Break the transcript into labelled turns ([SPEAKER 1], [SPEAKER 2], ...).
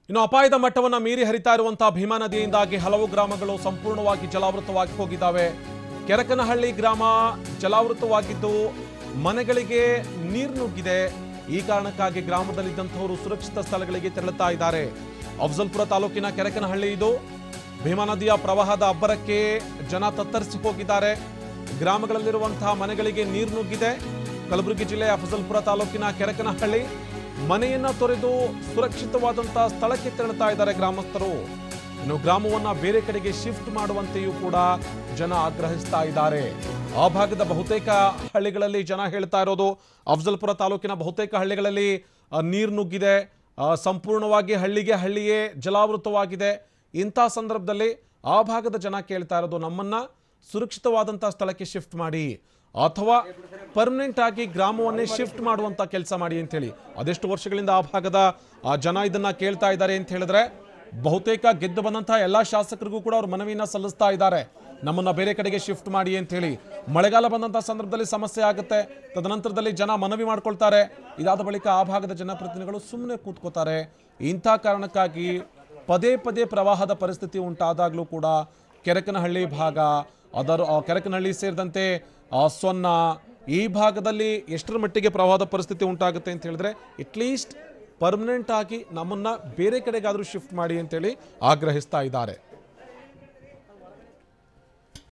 [SPEAKER 1] ಇನ್ನು ಅಪಾಯದ ಮಟ್ಟವನ್ನು ಮೀರಿ ಹರಿತಾ ಇರುವಂತಹ ಭೀಮಾ ನದಿಯಿಂದಾಗಿ ಹಲವು ಗ್ರಾಮಗಳು ಸಂಪೂರ್ಣವಾಗಿ ಜಲಾವೃತವಾಗಿ ಹೋಗಿದ್ದಾವೆ ಕೆರಕನಹಳ್ಳಿ ಗ್ರಾಮ ಜಲಾವೃತವಾಗಿದ್ದು ಮನೆಗಳಿಗೆ ನೀರು ನುಗ್ಗಿದೆ ಈ ಕಾರಣಕ್ಕಾಗಿ ಗ್ರಾಮದಲ್ಲಿದ್ದಂಥವರು ಸುರಕ್ಷಿತ ಸ್ಥಳಗಳಿಗೆ ತೆರಳುತ್ತಾ ಇದ್ದಾರೆ ಅಫ್ಜಲ್ಪುರ ತಾಲೂಕಿನ ಕೆರಕನಹಳ್ಳಿ ಇದು ಭೀಮಾ ನದಿಯ ಪ್ರವಾಹದ ಅಬ್ಬರಕ್ಕೆ ಜನ ತತ್ತರಿಸಿ ಹೋಗಿದ್ದಾರೆ ಗ್ರಾಮಗಳಲ್ಲಿರುವಂತಹ ಮನೆಗಳಿಗೆ ನೀರು ನುಗ್ಗಿದೆ ಕಲಬುರಗಿ ಜಿಲ್ಲೆಯ ಅಫಜಲ್ಪುರ ತಾಲೂಕಿನ ಕೆರಕನಹಳ್ಳಿ ಮನೆಯನ್ನ ತೊರೆದು ಸುರಕ್ಷಿತವಾದಂತಹ ಸ್ಥಳಕ್ಕೆ ತೆರಳುತ್ತಾ ಇದ್ದಾರೆ ಗ್ರಾಮಸ್ಥರು ಇನ್ನು ಗ್ರಾಮವನ್ನ ಬೇರೆ ಕಡೆಗೆ ಶಿಫ್ಟ್ ಮಾಡುವಂತೆಯೂ ಕೂಡ ಜನ ಆಗ್ರಹಿಸ್ತಾ ಇದ್ದಾರೆ ಆ ಭಾಗದ ಬಹುತೇಕ ಹಳ್ಳಿಗಳಲ್ಲಿ ಜನ ಹೇಳ್ತಾ ಇರೋದು ಅಫಜಲ್ಪುರ ತಾಲೂಕಿನ ಬಹುತೇಕ ಹಳ್ಳಿಗಳಲ್ಲಿ ಆ, ನೀರು ನುಗ್ಗಿದೆ ಆ, ಸಂಪೂರ್ಣವಾಗಿ ಹಳ್ಳಿಗೆ ಹಳ್ಳಿಯೇ ಜಲಾವೃತವಾಗಿದೆ ಇಂಥ ಸಂದರ್ಭದಲ್ಲಿ ಆ ಭಾಗದ ಜನ ಕೇಳ್ತಾ ಇರೋದು ನಮ್ಮನ್ನ ಸುರಕ್ಷಿತವಾದಂತಹ ಸ್ಥಳಕ್ಕೆ ಶಿಫ್ಟ್ ಮಾಡಿ ಅಥವಾ ಪರ್ಮನೆಂಟ್ ಆಗಿ ಗ್ರಾಮವನ್ನೇ ಶಿಫ್ಟ್ ಮಾಡುವಂತ ಕೆಲಸ ಮಾಡಿ ಅಂತ ಹೇಳಿ ಅದೆಷ್ಟು ವರ್ಷಗಳಿಂದ ಆ ಭಾಗದ ಆ ಜನ ಇದನ್ನ ಕೇಳ್ತಾ ಇದ್ದಾರೆ ಅಂತ ಹೇಳಿದ್ರೆ ಬಹುತೇಕ ಗೆದ್ದು ಬಂದಂತಹ ಎಲ್ಲಾ ಶಾಸಕರಿಗೂ ಕೂಡ ಅವ್ರು ಮನವಿಯನ್ನ ಸಲ್ಲಿಸ್ತಾ ಇದ್ದಾರೆ ನಮ್ಮನ್ನ ಬೇರೆ ಕಡೆಗೆ ಶಿಫ್ಟ್ ಮಾಡಿ ಅಂತ ಹೇಳಿ ಮಳೆಗಾಲ ಬಂದಂತಹ ಸಂದರ್ಭದಲ್ಲಿ ಸಮಸ್ಯೆ ಆಗುತ್ತೆ ತದನಂತರದಲ್ಲಿ ಜನ ಮನವಿ ಮಾಡ್ಕೊಳ್ತಾರೆ ಇದಾದ ಬಳಿಕ ಆ ಭಾಗದ ಜನಪ್ರತಿನಿಧಿಗಳು ಸುಮ್ಮನೆ ಕೂತ್ಕೋತಾರೆ ಇಂಥ ಕಾರಣಕ್ಕಾಗಿ ಪದೇ ಪದೇ ಪ್ರವಾಹದ ಪರಿಸ್ಥಿತಿ ಉಂಟಾದಾಗಲೂ ಕೂಡ ಕೆರಕನಹಳ್ಳಿ ಭಾಗ ಅದರ ಆ ಕೆರಕನಹಳ್ಳಿ ಸೇರಿದಂತೆ ಆ ಸೊನ್ನ ಈ ಭಾಗದಲ್ಲಿ ಎಷ್ಟರ ಮಟ್ಟಿಗೆ ಪ್ರವಾಹದ ಪರಿಸ್ಥಿತಿ ಉಂಟಾಗುತ್ತೆ ಅಂತ ಹೇಳಿದ್ರೆ ಅಟ್ಲೀಸ್ಟ್ ಪರ್ಮನೆಂಟ್ ಆಗಿ ನಮ್ಮನ್ನ ಬೇರೆ ಕಡೆಗಾದರೂ ಶಿಫ್ಟ್ ಮಾಡಿ ಅಂತೇಳಿ ಆಗ್ರಹಿಸ್ತಾ ಇದ್ದಾರೆ